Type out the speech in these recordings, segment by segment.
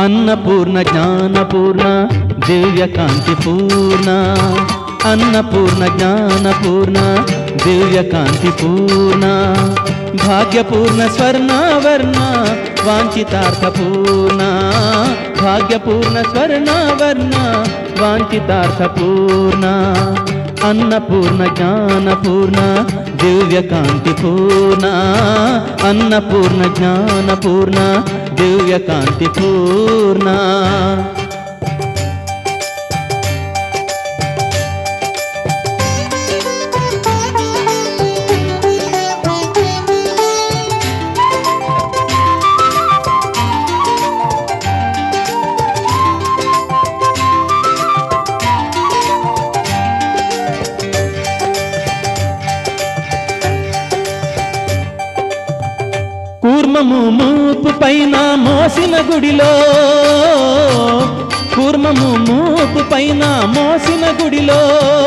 అన్నపూర్ణ జ్ఞానపూర్ణ దివ్య కాంతి పూర్ణ అన్నపూర్ణ జ్ఞానపూర్ణ దివ్య కాంతి పూర్ణ భాగ్యపూర్ణ స్వర్ణవర్ణ వాంఛితార్థపూర్ణ భాగ్యపూర్ణ స్వర్ణవర్ణ వాంఛితార్థపూర్ణ అన్నపూర్ణ జ్ఞానపూర్ణ దివ్య కాంతి పూర్ణ అన్నపూర్ణ జ్ఞానపూర్ణ దివ్య కాంతి పూర్ణ కూర్మము మూపు పైన మోసిన గుడిలో కూర్మము మూపు పైన మోసిన గుడిలో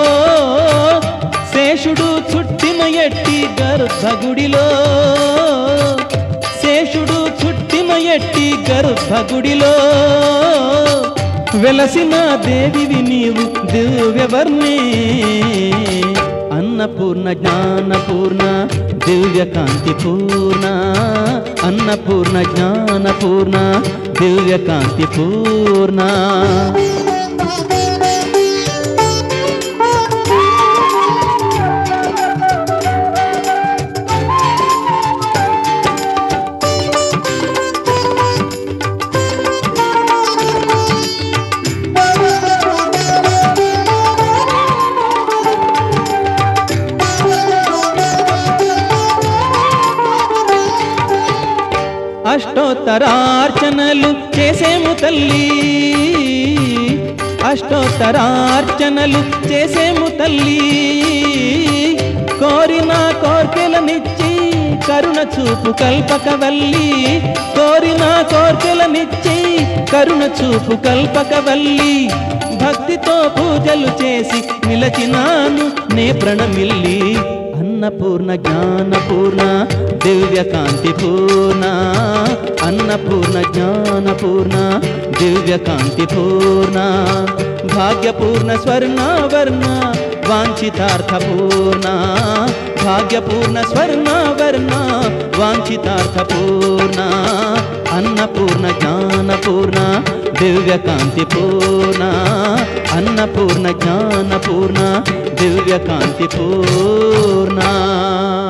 శేషుడు చుట్టిన ఎట్టి గర్భగుడిలో శేషుడు చుట్టిన ఎట్టి గర్భగుడిలో వెలసిన దేవివి నీవు దివ్యవర్ణి అన్నపూర్ణ జ్ఞానపూర్ణ దివ్య కాంతి పూర్ణ అన్నపూర్ణ జ్ఞానపూర్ణ దివ్య కాంతి పూర్ణ అష్టోత్తరార్చనలు చేసేము తల్లి అష్టోత్తరార్చనలు చేసేము తల్లి కోరిన కోర్కెలనిచ్చి కరుణ చూపు కల్పకవల్లి కోరిన కోర్కెలనిచ్చి కరుణ చూపు కల్పకవల్లి భక్తితో పూజలు చేసి నిలచినాను నే ప్రణమిల్లి అన్నపూర్ణ జ్ఞానపూర్ణ దివ్య కాంతి పూర్ణ అన్నపూర్ణ జ్ఞానపూర్ణ దివ్య కాంతి పూర్ణ భాగ్యపూర్ణ స్వర్ణవర్ణ వాంఛితార్థపూర్ణ భాగ్యపూర్ణ స్వర్ణవర్ణ వాంఛితార్థపూర్ణ అన్నపూర్ణ జ్ఞానపూర్ణ దివ్య కాంతి పూర్ణ అన్నపూర్ణ జ్ఞానపూర్ణ దివ్య కాంతి పూర్ణ